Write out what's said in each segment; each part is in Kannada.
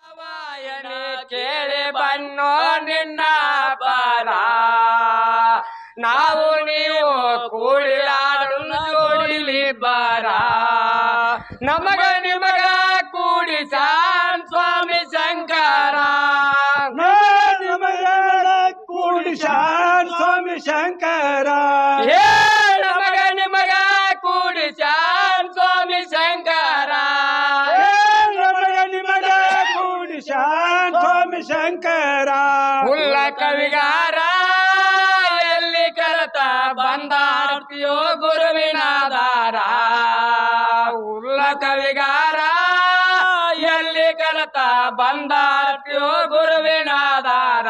ವಾಯನೆ ಕೇಳಿ ಬನ್ನೋ ನಿನ್ನ ಪರ ನಾವು ನೀವು ಕೂಡಿಲಾಡು ಜೋಡಿಲಿ ಬರ ನಮಗ ನಿಮಗ ಕೂಡಿ ಸಾನ್ ಸ್ವಾಮಿ ಶಂಕರ ಕೂಡಿ ಶಾನ್ ಸ್ವಾಮಿ ಶಂಕರ ಹೇ ನಮಗ ನಿಮಗ ಕೂಡಿ ಸಾನ್ ಸ್ವಾಮಿ ಶಂಕರ ನಮಗ ನಿಮಗ ಕೂಡಿ ಶಾನ್ ಸ್ವಾಮಿ ಶಂಕರ ಹುಲ್ಲ ಕವಿಗಾರ ಎಲ್ಲಿ ಕರತ ಬಂದಾರ್ತಿಯೋ ಗುರುವಿನಾದಾರ ಹುಲ್ಲ ಕವಿಗಾರ ಎಲ್ಲಿ ಕರತ ಬಂದಾರ್ತಿಯೋ ಗುರುವಿನಾದಾರ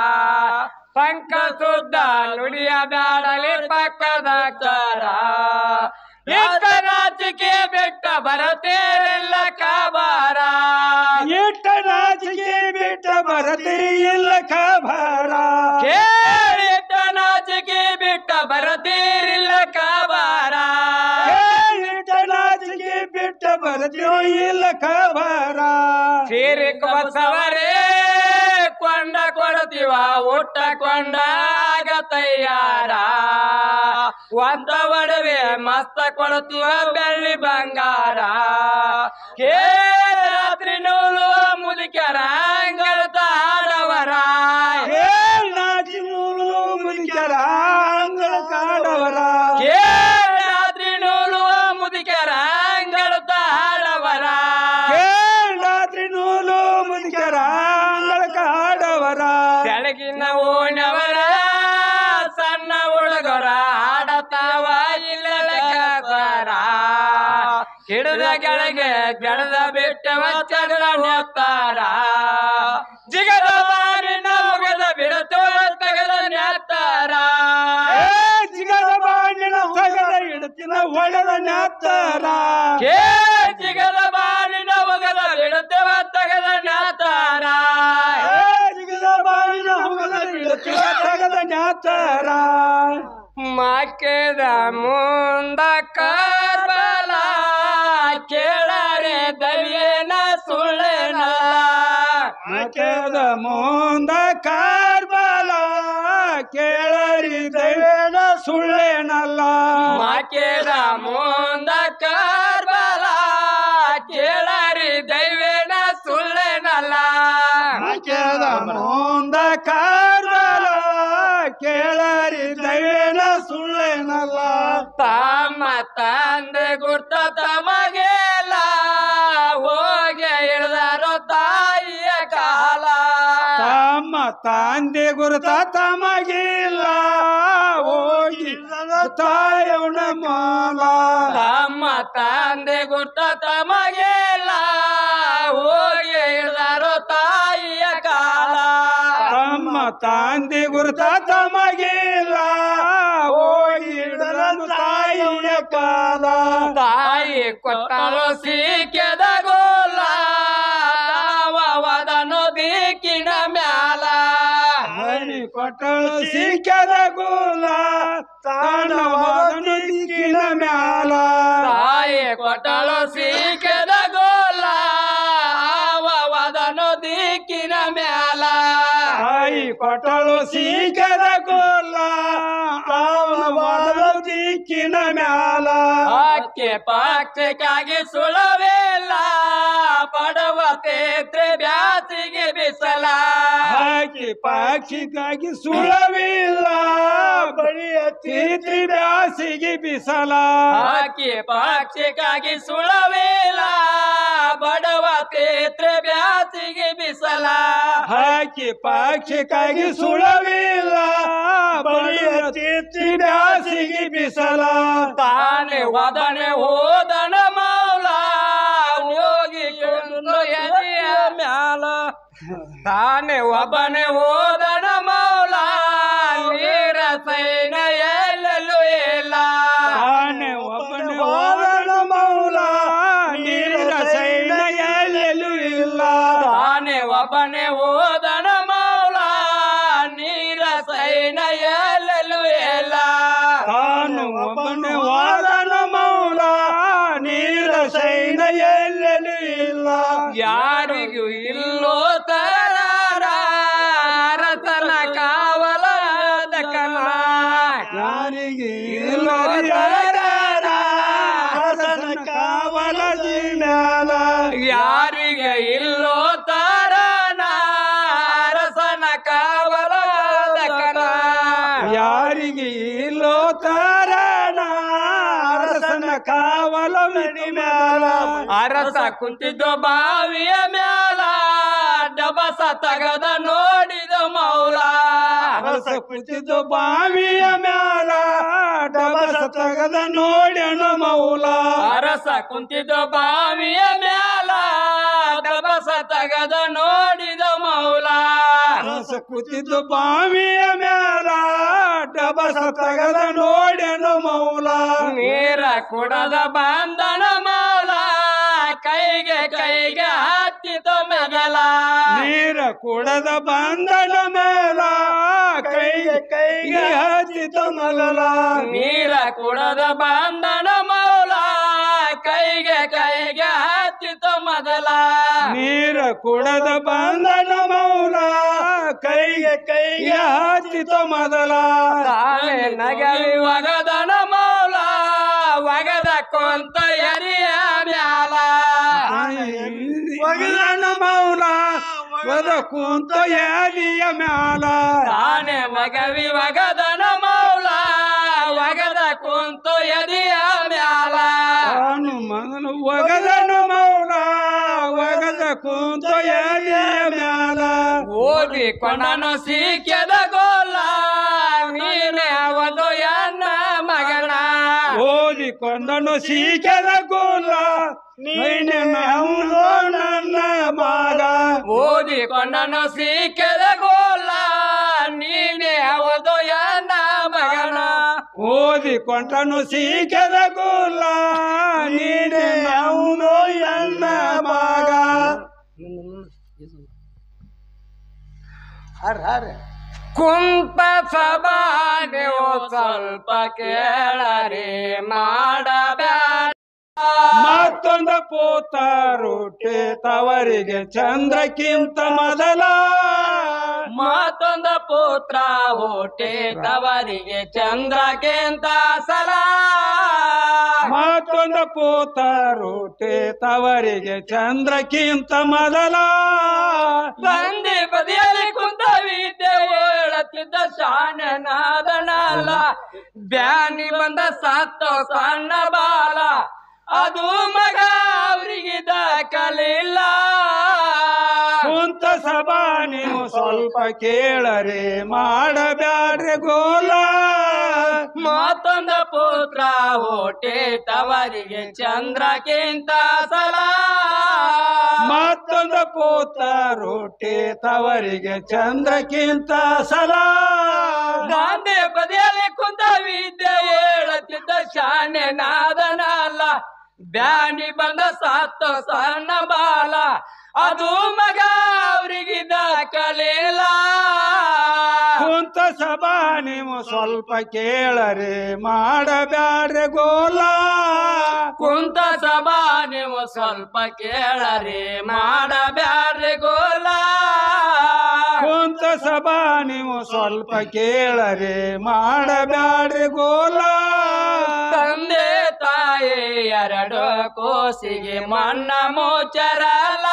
ಪಂಕ ಸುದ್ದ ನುಡಿಯ ಬ್ಯಾಡಲಿ ಪಕ್ಕದ ಕರ ಇಷ್ಟ ನಾಚಿಕೆ ಬೆಟ್ಟ ಬರತೇರೆಲ್ಲ ಕಾಬಾರ ಇಟ್ಟ ನಾಚಿಕೆ ಬಿಟ್ಟ ಬರತಿರಿ ಇಲ್ಲ ಖಬರ ಕೇಳಿಟ್ಟ ನಾಚಿಕೆ ಬಿಟ್ಟ ಬರತೀರಿಲ್ಲ ಕಾಬಾರ ಇಟ್ಟ ನಾಚಿಕೆ ಬಿಟ್ಟ ಬರತಿರೋ ಇಲ್ಲ ಖಬರ ಸೀರೆ ಬಸವರೇ ಕೊಂಡ ಕೊಡ್ತೀವ ಊಟ ಕೊಂಡ ಆಗ ತಯ್ಯಾರ ಒಂದ ಒಡವೆ ಮಸ್ತ ಕೊಡ್ತೀವ ಬೆಳ್ಳಿ ಬಂಗಾರ ಕೇ ರಾತ್ರಿ ನೂಲು ಮುದುಕ್ಯಾರ ಅಂಗಳದ ಆಡವರ ನಾಚಿ ನೂಲು ಮುದುಕರ ಅಂಗಳ ಕಾಡವರ ಕೇ ರಾತ್ರಿ ನೂಲು ಮುದುಕ್ಯಾರ ಅಂಗಳದ ಆಡವರ ರಾತ್ರಿ ನೂಲು ಮುದುಕರ ಅಂಗಳ ಕಾಡವರ ಬೆಳಗಿನ ಓಣವರ ಸಣ್ಣ ಹುಡುಗರ ಆಡತಾವ ಇಲ್ಲ ಕಸರ ಹಿಡಿದ ಕೆಳಗೆ ಕೆಡದ ಬಿಟ್ಟವ ಚಗಳ ನೆತ್ತಾರ ಜಿಗದ ಬಾರಿನ ಮುಗದ ಬಿಡತೋ ತಗದ ನೆತ್ತಾರ ಜಿಗದ ಬಾಣಿನ ಸಗದ ಇಡತಿನ ಒಳದ ನಾತ್ತಾರ ಕೇ ಜಿಗದ ಬಾರಿನ ಮುಗದ ಬಿಡತವ ತಗದ ನೆತ್ತಾರ ಜಿಗದ ಬಾಣಿನ ಹೋಗದ ಇಡತಿನ ಸಗದ ನಾತ್ತಾರ ಮಕ್ಕದ ಮುಂದ ಕರ್ಬಲ ಕೇಳರೆ ದವಿಯೇನ ಸುಳ್ಳೇನ ಮಕದ ಮುಂದ ಕಾರ್ಬಲ ಕೇಳರಿ ದೈವೇನ ಸುಳ್ಳೇನಲ್ಲ ಮಕ್ಕದ ಮುಂದ ಕರ್ಬಲ ಕೇಳರಿ ದೈವೇನ ಸುಳ್ಳೇನಲ್ಲ ಮಕದ ಮುಂದ ಕಾರ್ಬಲ ಕೇಳರಿ ದೈವೇನ ಸುಳ್ಳೇನಲ್ಲ ತಮ್ಮ ತಂದೆ ಗುರ್ತ ತಮಗೆಲ್ಲ ಹೋಗಿ ಇಳಿದಾರೋ ತಾಯಿಯ ಕಾಲ ತಮ್ಮ ತಂದೆ ಗುರುತ ತಮಗಿಲ್ಲ ಹೋಗಿ ತಾಯವನ ಮಾಲ ತಮ್ಮ ತಂದೆ ಗುರ್ತ ತಮಗೆಲ್ಲ ಹೋಗಿ ಇಳಿದಾರೋ ತಾಯಿಯ ಕಾಲ ತಮ್ಮ ತಂದೆ ಗುರುತ ತಮಗಿಲ್ಲ ಹೋಗಿ ಹಿಡಿದನು ತಾಯಿಯ ಕಾಲ ತಾಯಿ ಕೊಟ್ಟಲು ಸಿಕ್ಕದ ಗೋಲ ತಾವದನು ದಿಕ್ಕಿನ ಮ್ಯಾಲ ಹರಿ ಕೊಟ್ಟಳು ಸಿಕ್ಕದ ಗೋಲ ತಾಣವಾದನು ದಿಕ್ಕಿನ ಮ್ಯಾಲ ತಾಯಿ ಕೊಟ್ಟಲು ಸಿಕ್ಕದ ಗೋಲ ಅವದನು ದಿಕ್ಕಿನ ಮ್ಯಾಲ ತಾಯಿ ಕೊಟ್ಟಳು ಸಿಕ್ಕದ ಗೋಲ ಅವನ ದಿಕ್ಕಿನ ಮ್ಯಾಲ ಅಕ್ಕೆ ಪಕ್ಷಕ್ಕಾಗಿ ಸುಳವಿಲ್ಲ ಪಡವ ತೇತ್ರೆ ಬ್ಯಾಸಿಗೆ ಬಿಸಲ ಹಾಕಿ ಪಾಕ್ಷಿಗಾಗಿ ಸುಳವಿಲ್ಲ ಬಳಿಯ ತೀತ್ರಿ ಬ್ಯಾಸಿಗೆ ಬಿಸಲ ಹಾಕಿ ಪಕ್ಷಕ್ಕಾಗಿ ಸುಳವಿಲ್ಲ ಬಡವ ತೇತ್ರೆ ಬ್ಯಾಸಿಗೆ ಬಿಸಲ ಹಾಕಿ ಪಾಕ್ಷಿಗಾಗಿ ಸುಳವಿಲ್ಲ ಬಳಿಯ ತೀತ್ರಿ ಬ್ಯಾಸಿಗೆ ಬಿಸಲ ತಾನೆ ಒದನೆ ಹೋದನ ಮೌಲ ಹೋಗಿ ಕೊಂಡು ಎದೆಯ ಮ್ಯಾಲ ತಾನೆ ಒಬ್ಬನೆ ಹೋದನ ಮೌಲ ನೀರ ಸೈನ ಎಲ್ಲೆಲ್ಲೂ ಇಲ್ಲ ತಾನೆ ಒಬ್ಬನ ಹೋದನ ಮೌಲ ನೀರ ಸೈನ ಎಲ್ಲೆಲ್ಲೂ ಇಲ್ಲ ತಾನೆ ಒಬ್ಬನೆ ಹೋದನ ಮೌಲ ನೀರ ಸೈನ ಎಲ್ಲೆಲ್ಲೂ ಇಲ್ಲ ತಾನು ಒಬ್ಬನ ವಾದನ ಮೌಲ ನೀರ ಸೈನ ಸೈನ ಎಲ್ಲೆಲ್ಲೂ ಇಲ್ಲ ಯಾರಿಗೂ ಇಲ್ಲೋ ತರಾರ ಅರಸನ ಕಾವಲಾದ ಕಲ ಯಾರಿಗೆ ಇಲ್ಲೋ ಯಾರಾರ ಅರಸನ ಕಾವಲದಿ ಮ್ಯಾಲ ಯಾರಿಗೆ ಇಲ್ಲೋ ತಾರನ ಅರಸನ ಕಾವಲಾದ ಕಲ ಯಾರಿಗೆ ಇಲ್ಲೋ ತಾರಣ ಅರಸನ ಕಾವಲ ಮನಿ ಮ್ಯಾಲ ಅರಸ ಕುಂತಿದ್ದು ಬಾವಿಯ ಮ್ಯಾಲ ಡಬಸ ತಗದ ನೋಡಿದ ಮೌಲ ಅರಸ ಕುಂತಿದ್ದು ಬಾವಿಯ ಮ್ಯಾಲ ಡಬಸ ತಗದ ನೋಡ್ಯನು ಮೌಲ ಅರಸ ಕುಂತಿದ್ದು ಬಾವಿಯ ಮ್ಯಾಲ ಡಬಸ ತಗದ ನೋಡಿದ ಮೌಲ ಅರಸ ಕುಂತಿದ್ದು ಬಾವಿಯ ಮ್ಯಾಲ ಡಬಸ ತಗದ ನೋಡ್ಯನು ಮೌಲ ನೀರ ಕುಡದ ಬಂದನ ಮೌಲ ಕೈಗೆ ಕೈಗೆ ಹತ್ತಿದ ಮೆಗಲ ನೀರ ಕುಡದ ಬಂದನ ಮೇಲ ಕೈಗೆ ಕೈಗೆ ಹತ್ತಿತು ಮಗಲ ನೀರ ಕುಡದ ಬಂದನ ಮೌಲ ಕೈಗೆ ಕೈಗೆ ಹತ್ತಿತ ಮೊದಲ ನೀರ ಕುಡದ ಬಂದನ ಮೌಲ ಕೈಗೆ ಕೈಗೆ ಹತ್ತಿತು ಮೊದಲ ತಾಳೆ ನಗವಿ ಒಗದನ ಮೌಲ ಒಗದ ಕೊಂತ ಎರಿಯ ಮ್ಯಾಲ ಒಗದನ ಮೌಲ ಒದ ಕುಂತ ಯಾದಿಯ ಮ್ಯಾಲ ತಾನೆ ಮಗವಿ ಒಗದನ ಮೌಲ ಒಗದ ಕುಂತ ಎರಿಯ ಮ್ಯಾಲ ತಾನು ಮಗನು ಒಗದನು ಮೌಲ ಒಗದ ಕುಂತ ಯಾದಿಯ ಮ್ಯಾಲ ಓದಿ ಕೊಂಡನು ಸಿಕ್ಕದ ಗೋಲ ನೀನೆ ಒಂದು ಎನ್ನ ಮಗನ ಓದಿಕೊಂಡನು ಸೀಕೆದ ಗೋಲ ನೀನೆ ಅವನು ನನ್ನ ಮಗ ಓದಿಕೊಂಡನು ಸಿಕ್ಕದ ಗೋಲ ನೀನೆ ಅವದು ಎನ್ನ ಮಗನ ಓದಿಕೊಂಡನು ಸೀಕೆದ ಗೋಲ ನೀನೆ ಅವನು ನನ್ನ ಮಗ ಕುಂತ ಸಭಾ ನೀವು ಸ್ವಲ್ಪ ಕೇಳರಿ ಮಾಡಬ್ಯಾಡ ಮತ್ತೊಂದ ಪೂತ ರೊಟ್ಟಿ ತವರಿಗೆ ಚಂದ್ರಕ್ಕಿಂತ ಮೊದಲ ಮತ್ತೊಂದು ಪುತ್ರ ಹುಟ್ಟಿ ತವರಿಗೆ ಚಂದ್ರಕ್ಕಿಂತ ಸಲ ಮತ್ತೊಂದ ಪೂತ ರೊಟ್ಟಿ ತವರಿಗೆ ಚಂದ್ರಕ್ಕಿಂತ ಮೊದಲ ಬಂದಿ ಬದಿಯಲ್ಲಿ ಕುಂತ ವಿದ್ಯೆ ಹೇಳುತ್ತಿದ್ದ ಶಾನನಾದನಲ್ಲ ಬ್ಯಾನಿ ಬಂದ ಸತ್ತ ಸಣ್ಣ ಬಾಲ ಅದು ಮಗ ಅವರಿಗೆ ದಾಖಲಿಲ್ಲ ಕುಂತ ಸಭಾ ನೀವು ಸ್ವಲ್ಪ ಕೇಳರೆ ಮಾಡಬ್ಯಾಡ್ರೆ ಗೋಲ ಮತ್ತೊಂದು ಪುತ್ರ ಹುಟ್ಟಿ ತವರಿಗೆ ಚಂದ್ರಕ್ಕಿಂತ ಸಲ ಮತ್ತೊಂದು ಪೂತ ರೊಟ್ಟಿ ತವರಿಗೆ ಚಂದ್ರಕ್ಕಿಂತ ಸಲ ಗಾಂಧಿ ಬದಿಯಲ್ಲಿ ಕುಂತ ವಿದ್ಯೆ ಹೇಳುತ್ತಿದ್ದ ಶಾನೆ ನಾದನಲ್ಲ ಬ್ಯಾನಿ ಬಂದ ಸತ್ತ ಸಣ್ಣ ಬಾಲ ಅದು ಮಗ ಅವರಿಗೆ ದಾಖಲಿಲ್ಲ ಕುಂತ ಸಭಾ ನೀವು ಸ್ವಲ್ಪ ಕೇಳರೆ ಮಾಡಬ್ಯಾಡ್ರೆ ಗೋಲ ಕುಂತ ಸಭಾ ನೀವು ಸ್ವಲ್ಪ ಕೇಳರಿ ಮಾಡಬ್ಯಾಡ್ರಿ ಗೋಲ ಕುಂತ ಸಭಾ ನೀವು ಸ್ವಲ್ಪ ಕೇಳರೆ ಮಾಡಬ್ಯಾಡ್ರೆ ಗೋಲ ತಂದೆ ತಾಯಿ ಎರಡು ಕೋಸಿಗೆ ಮಣ್ಣ ಮೋಚರಲ್ಲ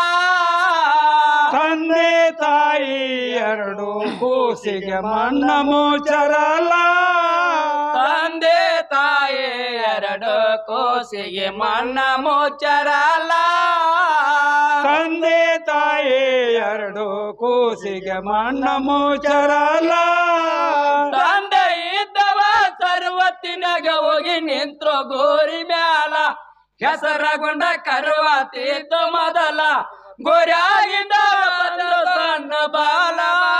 ತಂದೆ ತಾಯಿ ಎರಡು ಕೂಸಿಗೆ ಮಣ್ಣ ಮೋಚರಲ್ಲ ತಂದೆ ತಾಯಿ ಎರಡು ಕೋಸಿಗೆ ಮಣ್ಣ ಮೋಚರಲ್ಲ ತಂದೆ ತಾಯಿ ಎರಡು ಕೂಸಿಗೆ ಮಣ್ಣ ಮೋಚರಲ್ಲ ತಂದೆ ಇದ್ದವ ಸರ್ವತ್ತಿನಾಗ ಹೋಗಿ ನಿಂತ್ರು ಗೋರಿ ಮ್ಯಾಲ ಹೆಸರಗೊಂಡ ಕರುವಾತಿತ್ತು ಮೊದಲ ಗೋರ್ಯಾಗಿದ್ದ ಬಂದು ಸಣ್ಣ ಬಾಲ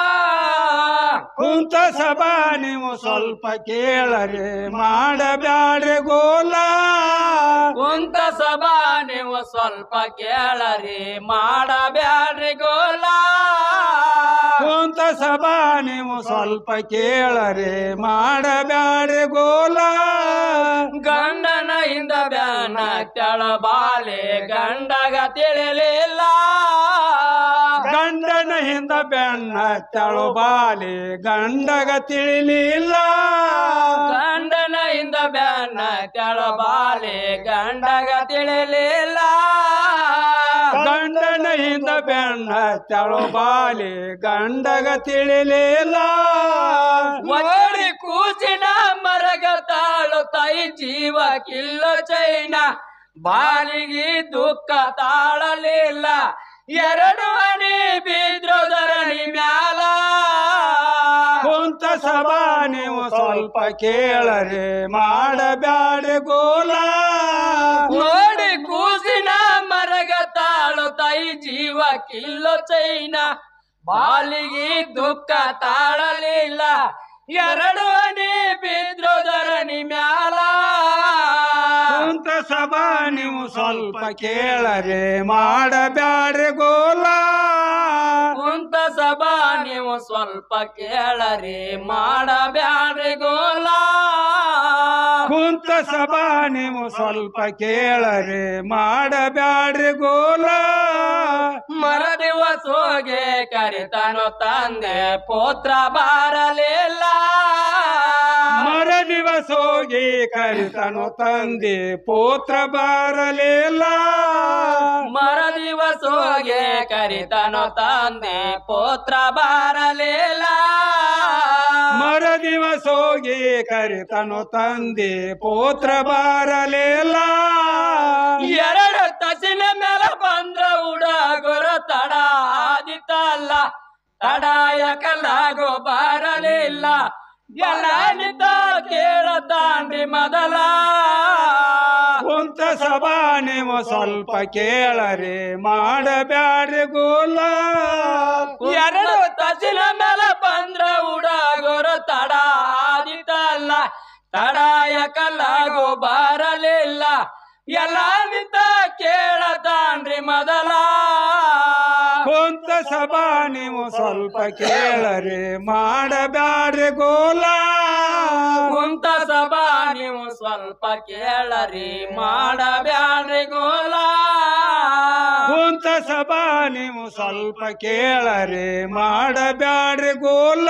ಕುಂತ ಸಭಾ ನೀವು ಸ್ವಲ್ಪ ಕೇಳರೆ ಮಾಡಬ್ಯಾಡ್ರೆ ಗೋಲ ಕುಂತ ಸಭಾ ನೀವು ಸ್ವಲ್ಪ ಕೇಳರಿ ಮಾಡಬ್ಯಾಡ್ರಿ ಗೋಲ ಕುಂತ ಸಭಾ ಸಭಾ ನೀವು ಸ್ವಲ್ಪ ಕೇಳರೆ ಮಾಡಬ್ಯಾಡ್ರಿ ಗೋಲ ಗಂಡನ ಹಿಂದ ಬ್ಯಾನ ತೆಳಬಾಲೆ ಗಂಡಗ ತಿಳಿಲಿಲ್ಲ ಗಂಡನ ಹಿಂದ ಬೆನ್ನ ತೆಳುಬಾಲಿ ಗಂಡಗ ತಿಳಿಲಿಲ್ಲ ಗಂಡನ ಹಿಂದ ಬ್ಯಾನ ತೆಳಬಾಲೆ ಗಂಡಗ ತಿಳಿಲಿಲ್ಲ ಗಂಡನ ಹಿಂದ ಬೆನ್ನ ತೆಳುಬಾಲಿ ಗಂಡಗ ತಿಳಿಲಿಲ್ಲ ಒಡಿ ಕೂಸಿನ ಮರಗ ತಾಳು ತಾಯಿ ಜೀವ ಕಿಲ್ಲ ಚೈನ ಬಾಲಿಗೆ ದುಃಖ ತಾಳಲಿಲ್ಲ ಎರಡು ಹನಿ ಬಿದ್ರು ಧರಣಿ ಮ್ಯಾಲ ಕುಂತ ಸಭಾ ನೀವು ಸ್ವಲ್ಪ ಕೇಳರೆ ಮಾಡಬ್ಯಾಡ್ರಿ ಗೋಲ ನೋಡಿ ಕೂಸಿನ ಮರಗ ತಾಳು ತಾಯಿ ಜೀವ ಕಿಲ್ಲ ಚೈನ ಬಾಲಿಗೆ ದುಃಖ ತಾಳಲಿಲ್ಲ ಎರಡು ಹನಿ ಬಿದ್ರು ಧರಣಿ ಮ್ಯಾಲ ಕುಂತ ಸಭಾ ನೀವು ಸ್ವಲ್ಪ ಕೇಳರೆ ಮಾಡಬ್ಯಾಡ್ರಿ ಗೋಲ ಕುಂತ ಸಭಾ ನೀವು ಸ್ವಲ್ಪ ಕೇಳರಿ ಮಾಡಬ್ಯಾಡ್ರಿ ಗೋಲ ಕುಂತ ಸಭಾ ನೀವು ಸ್ವಲ್ಪ ಕೇಳರೆ ಮಾಡಬ್ಯಾಡ್ರಿ ಗೋಲ ಮರ ದಿವಸ ಹೋಗಿ ಕರಿತನು ತಂದೆ ಪುತ್ರ ಬಾರಲಿಲ್ಲ ಮರ ದಿವಸ ಹೋಗಿ ಕರಿತನು ತಂದೆ ಪುತ್ರ ಬಾರಲಿಲ್ಲ ಮರ ದಿವಸ ಹೋಗಿ ಕರಿತನು ತಂದೆ ಪುತ್ರ ಬಾರಲಿಲ್ಲ ಮರ ದಿವಸ ಹೋಗಿ ಕರಿತನು ತಂದೆ ಪುತ್ರ ಬಾರಲಿಲ್ಲ ಎರಡು ತಸಿನ ಮೇಲೆ ಬಂದ್ರ ಉಡಾಗುರ ತಡ ಆದಿತಲ್ಲ ತಡಾಯಕಲಾಗೋ ಬಾರಲಿಲ್ಲ ಎಲ್ಲ ನಿಂತ ಕೇಳತಾಂಡ್ರಿ ಮೊದಲ ಕುಂತ ಸಭಾ ನೀವು ಸ್ವಲ್ಪ ಕೇಳರೆ ಮಾಡಬ್ಯಾಡ್ರಿ ಗೋಲ ಎರಡು ತಸಿನ ಮೇಲೆ ಬಂದ್ರ ಉಡಾಗುರ ತಡ ಆದಿತಲ್ಲ ತಡಾಯಕಲಾಗೋ ಬಾರಲಿಲ್ಲ ಎಲ್ಲ ನಿಂತ ಕೇಳತಾಂಡ್ರಿ ಮೊದಲ ಕುಂತ ಸಭಾ ನೀವು ಸ್ವಲ್ಪ ಕೇಳರೆ ಮಾಡಬ್ಯಾಡ್ರಿ ಗೋಲ ಕುಂತ ಸಭಾ ನೀವು ಸ್ವಲ್ಪ ಕೇಳರಿ ಮಾಡಬ್ಯಾಡ್ರಿ ಗೋಲ ಕುಂತ ಸಭಾ ನೀವು ಸ್ವಲ್ಪ ಕೇಳರೆ ಮಾಡಬ್ಯಾಡ್ರಿ ಗೋಲ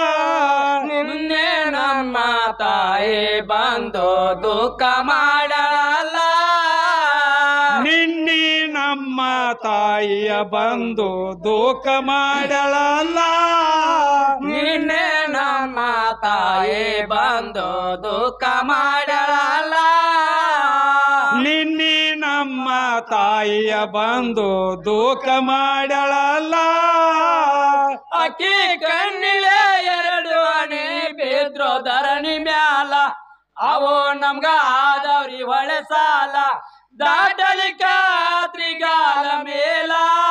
ನಿನ್ನೆ ನಮ್ಮ ತಾಯಿ ಬಂದು ದುಃಖ ಮಾಡಲ್ಲ ನಿನ್ನೆ ನಮ್ಮ ತಾಯಿಯ ಬಂದು ದುಃಖ ಮಾಡಳಲ್ಲ ನಿನ್ನೆ ನಮ್ಮ ತಾಯಿ ಬಂದು ದುಃಖ ಮಾಡಲ್ಲ ನಿನ್ನೆ ನಮ್ಮ ತಾಯಿಯ ಬಂದು ದುಃಖ ಮಾಡಳಲ್ಲ ಅಕ್ಕಿ ಕಣ್ಣಿಲೆ ಎರಡು ಹನಿ ಬಿದ್ರು ಧರಣಿ ಮ್ಯಾಲ ಅವು ನಮ್ಗ ಆದವ್ರಿ ಹೊಳೆ ಸಾಲ ದಾಟಲಿಕ ತ್ರಿಗಾಲ ಮೇಲ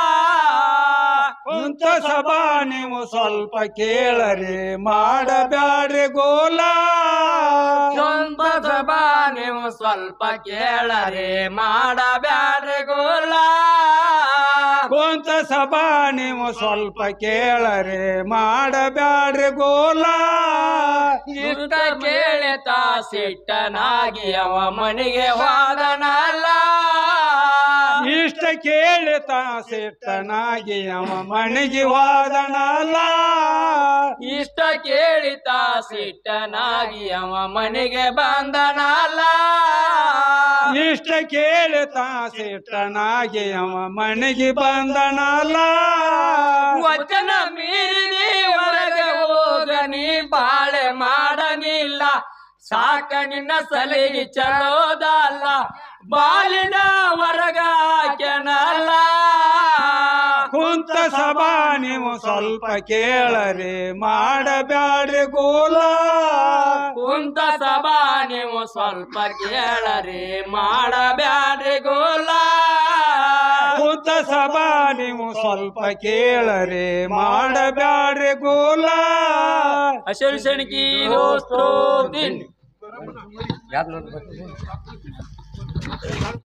ಕುಂತ ಸಭಾ ನೀವು ಸ್ವಲ್ಪ ಕೇಳರಿ ಮಾಡಬ್ಯಾಡ್ರಿ ಗೋಲ ಸ್ವಂತ ಸಭಾ ನೀವು ಸ್ವಲ್ಪ ಕೇಳರಿ ಮಾಡಬ್ಯಾಡ್ರಿ ಗೋಲ ಕುಂತ ಸಭಾ ನೀವು ಸ್ವಲ್ಪ ಕೇಳರಿ ಮಾಡಬ್ಯಾಡ್ರಿ ಗೋಲ ಇಷ್ಟ ಕೇಳಿತ ಸಿಟ್ಟನಾಗಿ ಅವ ಮನೆಗೆ ಹೋದನಲ್ಲ ಇಷ್ಟ ಕೇಳಿತ ಸಿಟ್ಟನಾಗಿ ಅವ ಮನೆಗೆ ಹೋದನಲ್ಲ ಇಷ್ಟ ಕೇಳಿತ ಸಿಟ್ಟನಾಗಿ ಅವ ಮನೆಗೆ ಬಂದನಲ್ಲ ಇಷ್ಟ ಕೇಳಿತ ಸಿಟ್ಟನಾಗಿ ಅವ ಮನೆಗೆ ಬಂದನಲ್ಲ ವಚನ ಮೀರಿ ಹೊರಗೆ ಹೋಗ ನೀ ಬಾಳೆ ಮಾಡನಿಲ್ಲ ಸಾಕ ನಿನ್ನ ಸಲಿಗೆ ಚಲೋದಲ್ಲ ಬಾಲಿನ ಹೊರಗ ಹಾಕ್ಯನಲ್ಲ ಕುಂತ ಸಭಾ ನೀವು ಸ್ವಲ್ಪ ಕೇಳರಿ ಮಾಡಬ್ಯಾಡ್ರಿ ಗೋಲ ಕುಂತ ಸಭಾ ನೀವು ಸ್ವಲ್ಪ ಕೇಳರಿ ಮಾಡಬ್ಯಾಡ್ರಿ ಗೋಲ ಕುಂತ ಸಭಾ ನೀವು ಸ್ವಲ್ಪ ಕೇಳರಿ ಮಾಡಬ್ಯಾಡ್ರಿ ಗೋಲ ಅಶರ್ ಸೆಣಕಿ ದೋಸ್ತೋ ದಿನ್